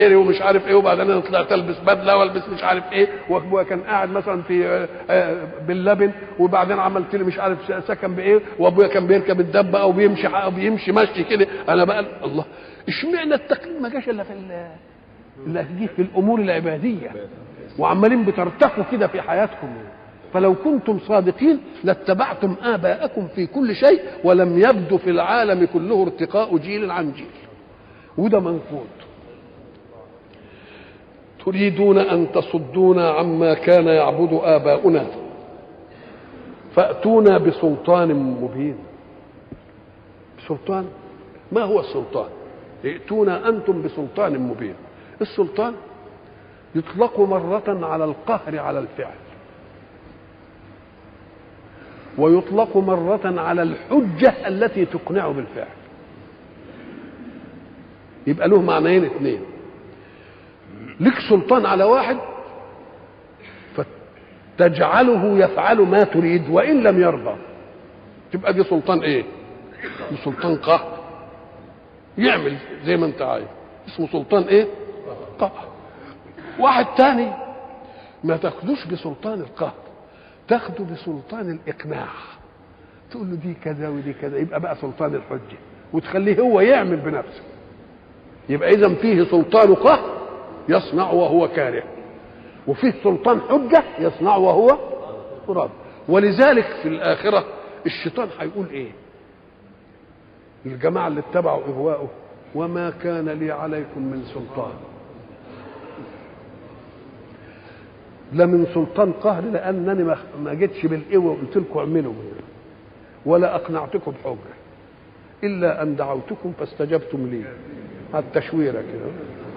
ايه ومش عارف ايه وبعدين انا طلعت البس بدله والبس مش عارف ايه وابويا كان قاعد مثلا في آه، آه، باللبن وبعدين عملت لي مش عارف سكن بايه وابويا كان بيركب الدبه او بيمشي او بيمشي مشي كده انا بقى الله اشمعنى التقليد ما جاش الا في ال- اللي هتجيه في الامور العباديه وعمالين بترتقوا كده في حياتكم فلو كنتم صادقين لاتبعتم اباءكم في كل شيء ولم يبدو في العالم كله ارتقاء جيل عن جيل وده منقود تريدون ان تصدونا عما كان يعبد اباؤنا فاتونا بسلطان مبين سلطان ما هو السلطان ائتونا انتم بسلطان مبين السلطان يطلق مرة على القهر على الفعل ويطلق مرة على الحجة التي تقنع بالفعل يبقى له معنيين اثنين لك سلطان على واحد فتجعله يفعل ما تريد وان لم يرضى تبقى دي سلطان ايه دي سلطان قهر يعمل زي ما انت عايز اسمه سلطان ايه قهر واحد تاني ما تاخدوش بسلطان القهر تاخده بسلطان الاقناع تقول له دي كذا ودي كذا يبقى بقى سلطان الحجه وتخليه هو يعمل بنفسه يبقى اذا فيه سلطان قهر يصنع وهو كاره وفيه سلطان حجه يصنع وهو مراد ولذلك في الاخره الشيطان هيقول ايه الجماعه اللي اتبعوا اغواءه وما كان لي عليكم من سلطان لا من سلطان قهر لانني ما- ما جيتش بالقوه وقلت لكم اعملوا ولا اقنعتكم بحجه الا ان دعوتكم فاستجبتم لي على التشويره كده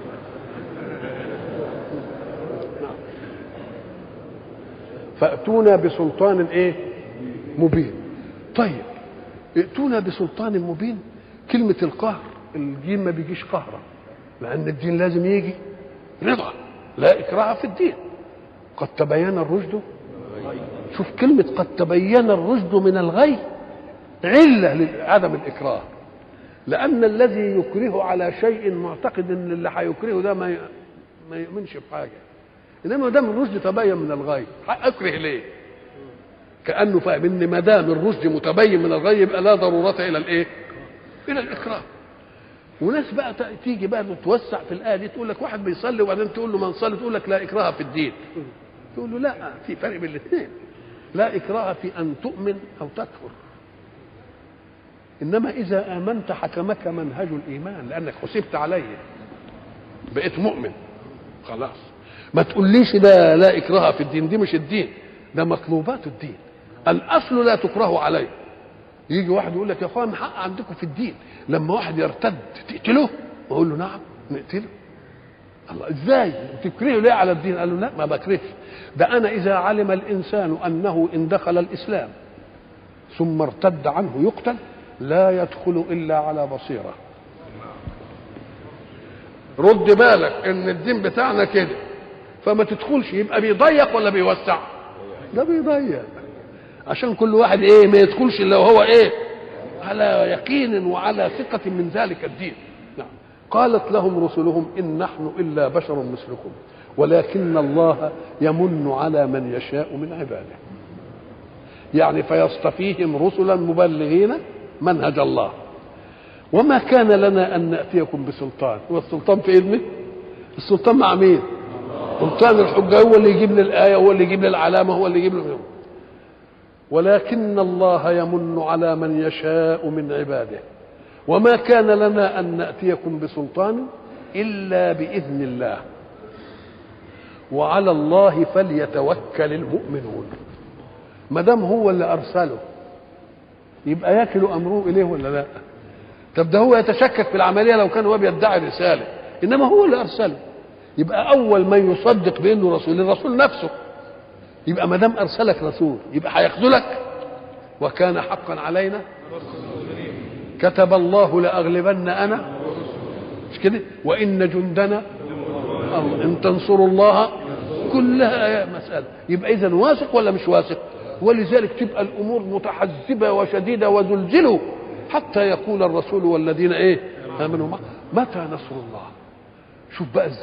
فاتونا بسلطان ايه مبين طيب ائتونا بسلطان مبين كلمه القهر الدين ما بيجيش قهرا لان الدين لازم يجي رضا لا اكراه في الدين قد تبين الرشد شوف كلمة قد تبين الرشد من الغي علة لعدم الإكراه لأن الذي يكره على شيء معتقد أن اللي هيكرهه ده ما ي- ما يؤمنش بحاجة إنما دام الرشد تبين من الغي أكره ليه؟ كأنه فاهم إن ما دام الرشد متبين من الغي يبقى لا ضرورة إلى الإيه؟ إلى الإكراه وناس بقى ت- تيجي بقى توسع في الآية دي تقول لك واحد بيصلي وبعدين تقول له من صلي تقول لك لا إكراه في الدين تقول له لا في فرق بين الاثنين لا إكراه في أن تؤمن أو تكفر إنما إذا آمنت حكمك منهج الإيمان لأنك حسبت عليه بقيت مؤمن خلاص ما تقوليش ده لا إكراه في الدين دي مش الدين ده مطلوبات الدين الأصل لا تكره عليه يجي واحد يقول لك يا اخوان حق عندكم في الدين لما واحد يرتد تقتله اقول له نعم نقتله الله ازاي تكرهه ليه على الدين قال له لا ما بكرهش ده انا اذا علم الانسان انه ان دخل الاسلام ثم ارتد عنه يقتل لا يدخل الا على بصيره رد بالك ان الدين بتاعنا كده فما تدخلش يبقى بيضيق ولا بيوسع ده بيضيق عشان كل واحد ايه ما يدخلش الا وهو ايه على يقين وعلى ثقة من ذلك الدين نعم قالت لهم رسلهم إن نحن إلا بشر مثلكم ولكن الله يمن على من يشاء من عباده يعني فيصطفيهم رسلا مبلغين منهج الله وما كان لنا أن نأتيكم بسلطان والسلطان في علمه السلطان مع مين سلطان الحجة هو اللي يجيب لي الآية هو اللي يجيب لي العلامة هو اللي يجيب لي ولكن الله يمن على من يشاء من عباده وما كان لنا ان ناتيكم بسلطان الا باذن الله وعلى الله فليتوكل المؤمنون ما دام هو اللي ارسله يبقى يكل امره اليه ولا لا طب ده هو يتشكك في العمليه لو كان هو بيدعي رساله انما هو اللي ارسله يبقى اول من يصدق بانه رسول الرسول نفسه يبقى ما دام ارسلك رسول يبقى هيخذلك وكان حقا علينا كتب الله لاغلبن انا مش كده وان جندنا الله ان تنصروا الله كلها مساله يبقى اذا واثق ولا مش واثق ولذلك تبقى الامور متحزبه وشديده وزلزلوا حتى يقول الرسول والذين ايه امنوا معه متى نصر الله شوف بقى